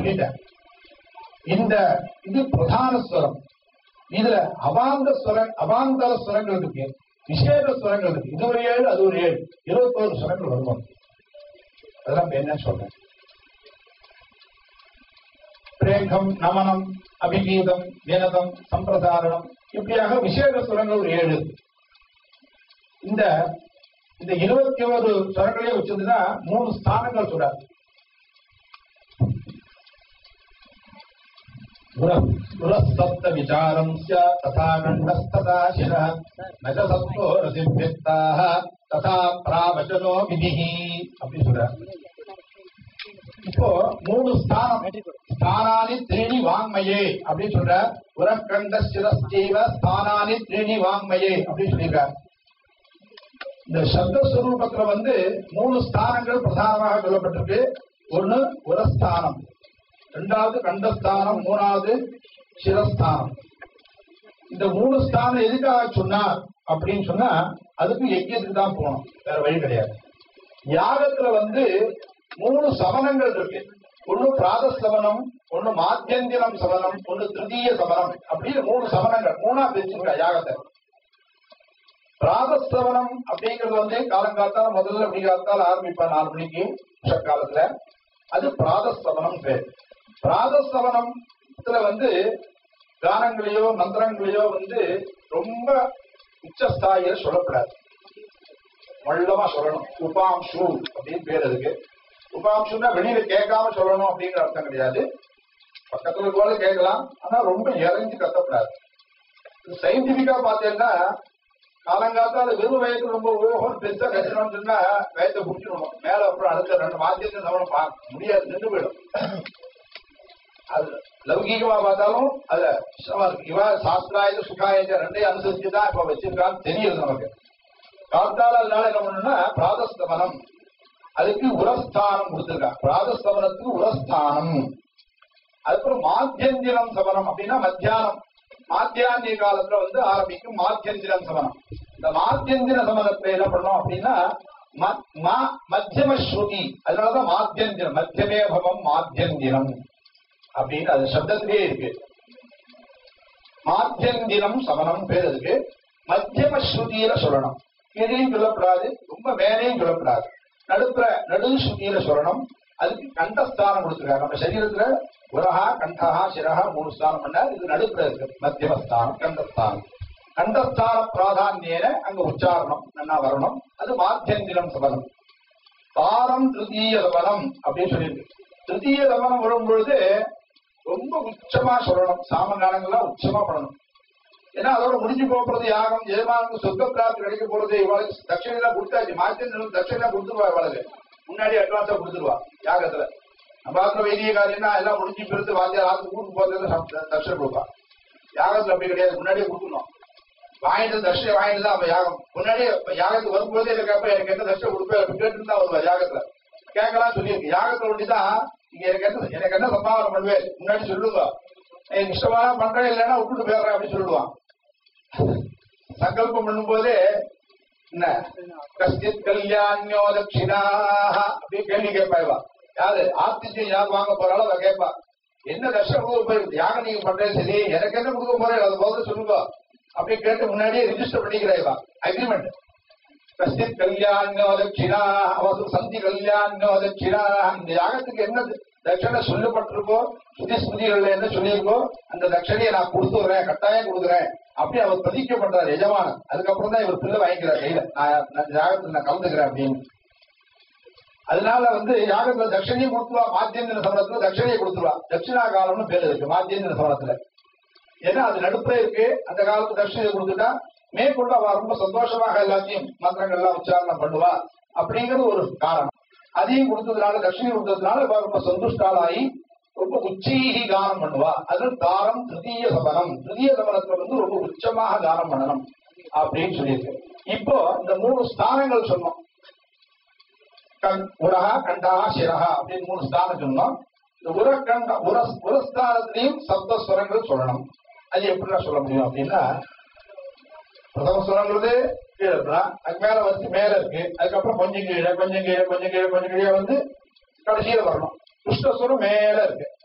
சொல்லிட்டேன் இந்த இது பிரதான ஸ்வரம் இதுல அவாந்த ஸ்வர அவாந்தர ஸ்வரங்கள் இருக்கு விசேஷ ஸ்வரங்கள் இருக்கு இது ஒரு ஏழு அது ஒரு ஏழு இருபத்தோரு ஸ்வரங்கள் வருவோம் அதெல்லாம் இப்ப என்ன சொல்றேன் பிரேகம் நமனம் அபிகீதம் வினதம் சம்பிரதாரணம் இப்படியாக விசேஷ ஸ்வரங்கள் ஒரு ஏழு இந்த இந்த இருபத்தி ஒரு ஸ்வரங்களையும் வச்சிருந்தா மூணு ஸ்தானங்கள் சொல்றாரு पुरस्तप्त विचारं स्यात् तथा गण्डस्तथा शिरः न च सत्त्वो रसिभ्यक्ताः तथा प्रावचनो विधिः அப்படி சொல்றார் இப்போ மூணு ஸ்தானம் ஸ்தானானி த்ரீணி வாங்மயே அப்படின்னு சொல்ற உரக்கண்ட சிரஸ்தீவ ஸ்தானானி த்ரீணி வாங்மயே அப்படின்னு சொல்லியிருக்கார் இந்த சப்த ஸ்வரூபத்துல வந்து மூணு ஸ்தானங்கள் பிரதானமாக சொல்லப்பட்டிருக்கு ஒண்ணு உரஸ்தானம் ரெண்டாவது கண்டஸ்தானம் மூணாவது சிரஸ்தானம் இந்த மூணு ஸ்தானம் எதுக்காக சொன்னார் அப்படின்னு சொன்னா அதுக்கு யஜ்யத்துக்கு தான் போகணும் வேற வழி கிடையாது யாகத்துல வந்து மூணு சமணங்கள் இருக்கு ஒண்ணு பிராதஸ்தவனம் ஒண்ணு மாத்தியந்திரம் சமணம் ஒண்ணு திருதீய சமணம் அப்படின்னு மூணு சமணங்கள் மூணா பிரிச்சுருக்கா யாகத்தை பிராதஸ்தவனம் அப்படிங்கிறது வந்து காலங்காத்தால முதல்ல அப்படி காலத்தால் ஆரம்பிப்பேன் நாலு மணிக்கு உஷக்காலத்துல அது பிராதஸ்தவனம் பேர் பிராதஸ்தவனத்துல வந்து கானங்களையோ மந்திரங்களையோ வந்து ரொம்ப உச்சஸ்தாயில சொல்லக்கூடாது மள்ளமா சொல்லணும் உபாம்சு அப்படின்னு பேர் அதுக்கு உபாம்சுன்னா வெளியில கேட்காம சொல்லணும் அப்படிங்கிற அர்த்தம் கிடையாது பக்கத்துல இருக்கவங்க கேட்கலாம் ஆனா ரொம்ப இறங்கி கத்தக்கூடாது சயின்டிபிக்கா பார்த்தீங்கன்னா காலங்காத்தால வெறும் வயது ரொம்ப ஓஹோன்னு பெருசா கட்டணும்னு சொன்னா வயத்தை குடிச்சிடணும் மேல அப்புறம் அடுத்த ரெண்டு மாத்தியத்தை நம்ம பார்க்க முடியாது நின்று போயிடும் அது லௌகீகமா பார்த்தாலும் அதுல விஷமா இருக்கு இவ சாஸ்திராயுத சுகாயுத ரெண்டையும் அனுசரிச்சு தான் இப்ப வச்சிருக்கான்னு தெரியுது நமக்கு காத்தால அதனால என்ன பண்ணணும்னா பிராதஸ்தமனம் அதுக்கு உரஸ்தானம் கொடுத்திருக்கான் பிராதஸ்தமனத்துக்கு உரஸ்தானம் அதுக்கப்புறம் மாத்தியந்திரம் சமனம் அப்படின்னா மத்தியானம் மாத்தியாந்திய காலத்துல வந்து ஆரம்பிக்கும் மாத்தியந்திரம் சமனம் இந்த மாத்தியந்திர சமனத்துல என்ன பண்ணணும் அப்படின்னா ம- மா- மத்தியம ஸ்ருதி அதனாலதான் மாத்தியந்திரம் மத்தியமே பவம் மாத்தியந்திரம் அப்படின்னு அது சப்தத்திலே இருக்கு மாத்தியந்திரம் சமனம் பேர் அதுக்கு மத்தியம ஸ்ருதியில சொல்லணும் கீழையும் சொல்லப்படாது ரொம்ப மேலேயும் சொல்லப்படாது நடுப்புற நடு ஸ்ருதியில சொல்லணும் அதுக்கு கண்டஸ்தானம் கொடுத்துருக்காங்க நம்ம சரீரத்துல உரஹா கண்டஹா சிரஹா மூணு ஸ்தானம் பண்ணா இது நடுப்புற இருக்கு மத்தியமஸ்தானம் கண்டஸ்தானம் கண்டஸ்தான பிராதான்யேன அங்க உச்சாரணம் நல்லா வரணும் அது மாத்தியந்திரம் சபலம் தாரம் திருத்தீய லவனம் அப்படின்னு சொல்லியிருக்கு திருத்தீய லவனம் வரும் பொழுது ரொம்ப உச்சமா சொல்லணும் சாமங்காலங்கள்லாம் உச்சமா பண்ணணும் ஏன்னா அதோட முடிஞ்சு போறது யாகம் எஜமானுக்கு சொர்க்க பிராப்தி கிடைக்க போறது இவளுக்கு தட்சிணெல்லாம் கொடுத்தாச்சு மாத்தியம் தட்சிணெல்லாம் கொடுத்துருவா இவளுக்கு முன்னாடி அட்வான்ஸா கொடுத்துருவா யாகத்துல நம்ம ஆத்துல வைதிக காரியம்னா எல்லாம் முடிஞ்சு பிறகு வாத்தியார் ஆத்துக்கு கூட்டு போறது தட்சணை கொடுப்பா யாகத்துல அப்படி கிடையாது முன்னாடியே கொடுக்கணும் வாங்கிட்டு தர்ஷனை வாங்கிட்டு தான் அப்ப யாகம் முன்னாடியே இப்ப யாகத்துக்கு வரும்போதே இருக்கப்ப எனக்கு என்ன தர்ஷனை கொடுப்பேன் அப்படி கேட்டு தான் வருவா யாகத்துல கேட்கலாம் சொல்லியிருக்கு யாகத்துல ஒண்டிதான் இங்க எனக்கு என்ன எனக்கு என்ன சம்பாவனை பண்ணுவேன் முன்னாடி சொல்லுங்க எனக்கு இஷ்டமான பண்றேன் இல்லைன்னா விட்டுட்டு போயிடுறேன் அப்படின்னு சொல்லிடுவான் சங்கல்பம் பண்ணும்போதே என்ன கஷ்டித் கல்யாணியோ தட்சிணாக அப்படியே கேள்வி கேட்பா இவா யாரு ஆத்திச்சு யார் வாங்க போறாளோ அதை கேட்பா என்ன தர்ஷனம் கொடுக்க போய் யாகம் நீங்க பண்றது சரி எனக்கு என்ன கொடுக்க போறேன் அதை போது சொல்லுங்க அப்படியே கேட்டு முன்னாடியே ரிஜிஸ்டர் பண்ணிக்கிறா இவா அக்ரிமெண்ட் கஷ்டித் கல்யாணியோ தட்சிணா அவசு சந்தி கல்யாணியோ தட்சிணா இந்த யாகத்துக்கு என்ன தட்சணை சொல்லப்பட்டிருக்கோ சுதி ஸ்மிருதிகள்ல என்ன சொல்லியிருக்கோ அந்த தட்சணையை நான் கொடுத்துறேன் கட்டாயம் கொடுக்குறேன் அப்படி அவர் பிரதிக்க பண்றாரு எஜமானன் அதுக்கப்புறம் தான் இவர் பிள்ளை வாங்கிக்கிறார் கையில நான் நான் இந்த யாகத்துல நான் கலந்துக்கிறேன் அப்படின்னு அதனால வந்து யாகத்துல தட்சணையும் கொடுத்துருவா மாத்தியந்திர சமரத்துல தட்சணையை கொடுத்துருவா தட்சிணா காலம்னு பேர் இருக்கு மாத்தியந்திர சமரத்துல ஏன்னா அது நடுப்புல இருக்கு அந்த காலத்து தட்சணையை கொடுத்துட்டா மேற்கொண்டு அவ ரொம்ப சந்தோஷமாக எல்லாத்தையும் மந்திரங்கள் எல்லாம் உச்சாரணம் பண்ணுவா அப்படிங்கிறது ஒரு காரணம் அதையும் கொடுத்ததுனால தட்சிணை கொடுத்ததுனால இவ ரொம்ப சந்துஷ்டாலாகி ரொம்ப உச்சீகி கானம் பண்ணுவா அது தாரம் திருதீய சமனம் திருதீய சமனத்துல வந்து ரொம்ப உச்சமாக தானம் பண்ணணும் அப்படின்னு சொல்லியிருக்கு இப்போ இந்த மூணு ஸ்தானங்கள் சொன்னோம் கண் உரஹா கண்டஹா சிரஹா அப்படின்னு மூணு ஸ்தானம் சொன்னோம் இந்த உரக்கண்ட உர உரஸ்தானத்திலையும் சப்த ஸ்வரங்கள் சொல்லணும் அது எப்படிலாம் சொல்ல முடியும் அப்படின்னா பிரதம ஸ்வரங்கிறது கீழே இருக்கலாம் அதுக்கு மேல வந்து மேல இருக்கு அதுக்கப்புறம் கொஞ்சம் கீழே கொஞ்சம் கீழே கொஞ்சம் கீழே கொஞ்சம் கீழே வந்து கடைசியில வரணும் கிருஷ்ணஸ்வரம் மேல இருக்கு